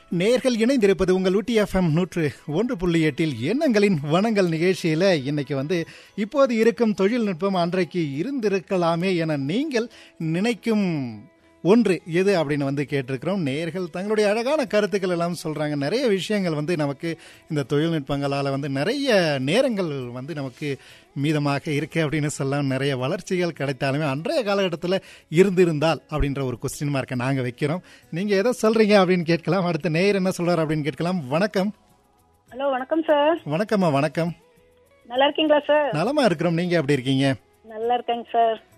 நேர்கள் இணைந்திருப்பது உங்கள் ஊட்டி எஃப்எம் நூற்று ஒன்று புள்ளி எட்டில் எண்ணங்களின் வனங்கள் நிகழ்ச்சியில் இன்னைக்கு வந்து இப்போது இருக்கும் தொழில்நுட்பம் அன்றைக்கு இருந்திருக்கலாமே என நீங்கள் நினைக்கும் ஒன்று எது அப்படின்னு வந்து கேட்டிருக்கிறோம் நேர்கள் தங்களுடைய அழகான கருத்துக்கள் எல்லாம் சொல்றாங்க நிறைய விஷயங்கள் வந்து நமக்கு இந்த தொழில்நுட்பங்களால் வந்து நிறைய நேரங்கள் வந்து நமக்கு மீதமாக இருக்கு அப்படின்னு சொல்லலாம் நிறைய வளர்ச்சிகள் கிடைத்தாலுமே அன்றைய காலகட்டத்தில் இருந்திருந்தால் அப்படின்ற ஒரு கொஸ்டின் மார்க்கை நாங்கள் வைக்கிறோம் நீங்க எதை சொல்றீங்க அப்படின்னு கேட்கலாம் அடுத்த நேயர் என்ன சொல்றாரு அப்படின்னு கேட்கலாம் வணக்கம் ஹலோ வணக்கம் சார் வணக்கம்மா வணக்கம் நல்லா இருக்கீங்களா சார் நலமா இருக்கிறோம் நீங்க எப்படி இருக்கீங்க நல்லா இருக்கேங்க சார்